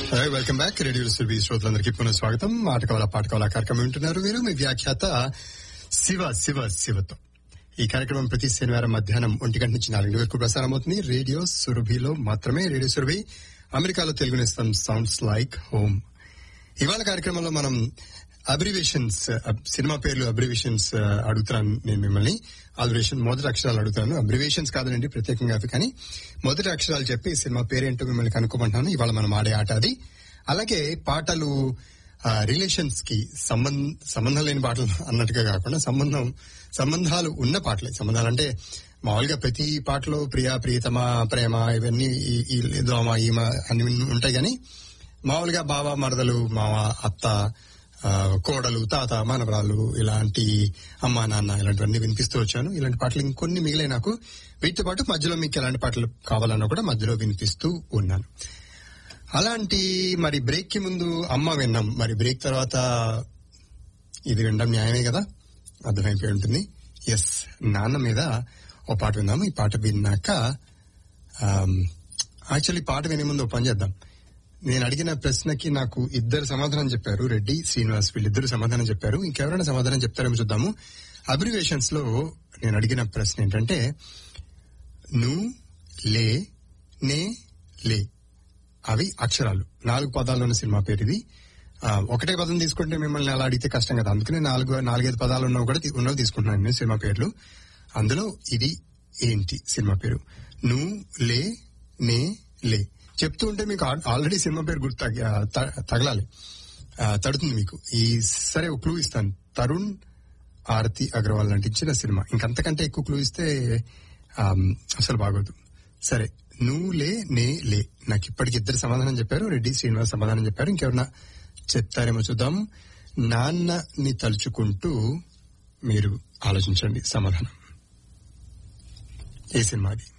hi welcome back radio Surabhi శ్రోతలందరికీ పునః స్వాగతం ఆటకవల పాటకవల కార్యక్రమం వింటున్నారు మీరు మీ వ్యాఖ్యాత శివ శివ శివతో ఈ కార్యక్రమం ప్రతి శనివారం మధ్యాహ్నం ఒంటి గంట నుంచి నాలుగు వరకు ప్రసారం అవుతుంది రేడియో సురభిలో మాత్రమే రేడియో సురభి అమెరికాలో తెలుగు నేస్తం సౌండ్స్ లైక్ హోమ్ ఇవాళ కార్యక్రమంలో మనం అబ్రివేషన్స్ సినిమా పేర్లు అబ్రివేషన్స్ అడుగుతున్నాను నేను మిమ్మల్ని అబ్రివేషన్ మొదటి అక్షరాలు అడుగుతాను అబ్రివేషన్స్ కాదండి ప్రత్యేకంగా అవి కానీ మొదటి అక్షరాలు చెప్పి సినిమా పేరేంటో మిమ్మల్ని కనుక్కోమంటాను ఇవాళ మనం ఆడే ఆట అది అలాగే పాటలు రిలేషన్స్ కి సంబంధ సంబంధం లేని పాటలు అన్నట్టుగా కాకుండా సంబంధం సంబంధాలు ఉన్న పాటలే సంబంధాలు అంటే మామూలుగా ప్రతి పాటలో ప్రియా ప్రియతమ ప్రేమ ఇవన్నీ ఈ- ఈ దోమ ఈమ అన్ని ఉంటాయి కానీ మామూలుగా బావ మరదలు మామ అత్త ఆ, కోడలు తాత మానవరాలు ఇలాంటి అమ్మా నాన్న ఇలాంటివన్నీ వినిపిస్తూ వచ్చాను ఇలాంటి పాటలు ఇంకొన్ని మిగిలే నాకు వీటితో పాటు మధ్యలో మీకు ఎలాంటి పాటలు కావాలన్నా కూడా మధ్యలో వినిపిస్తూ ఉన్నాను అలాంటి మరి బ్రేక్ కి ముందు అమ్మ విన్నాం మరి బ్రేక్ తర్వాత ఇది వినడం న్యాయమే కదా అర్థమైపోయి ఉంటుంది ఎస్ నాన్న మీద ఓ పాట విన్నాము ఈ పాట విన్నాక యాక్చువల్లీ పాట వినే ముందు ఓ పని చేద్దాం నేను అడిగిన ప్రశ్నకి నాకు ఇద్దరు సమాధానం చెప్పారు రెడ్డి శ్రీనివాస్ వీళ్ళిద్దరు సమాధానం చెప్పారు ఇంకెవరైనా సమాధానం చెప్తారేమో చూద్దాము అబ్రివేషన్స్ లో నేను అడిగిన ప్రశ్న ఏంటంటే ను లే నే లే అవి అక్షరాలు నాలుగు పదాలు ఉన్న సినిమా పేరు ఇది ఆ, ఒకటే పదం తీసుకుంటే మిమ్మల్ని అలా అడిగితే కష్టం కదా అందుకనే నాలుగు నాలుగైదు పదాలు ఉన్నవి కూడా తీ- ఉన్నవి తీసుకుంటున్నాను నేను సినిమా పేర్లు అందులో ఇది ఏంటి సినిమా పేరు ను లే నే లే చెప్తూ ఉంటే మీకు ఆ- ఆల్రెడీ సినిమా పేరు గుర్తు తగ- ఆ, త- తగలాలి ఆ, తడుతుంది మీకు ఈ సరే ఒక క్లూ ఇస్తాను తరుణ్ ఆరతి అగర్వాల్ నటించిన సినిమా ఇంకంతకంటే ఎక్కువ క్లూ ఇస్తే ఆమ్, అసలు బాగోదు సరే నువ్వు లే నే లే నాకు ఇప్పటికి ఇద్దరు సమాధానం చెప్పారు రెడ్డి శ్రీనివాస్ సమాధానం చెప్పారు ఇంకెవరన్నా చెప్తారేమో చూద్దాం నాన్నని తలుచుకుంటూ మీరు ఆలోచించండి సమాధానం ఏ సినిమా అది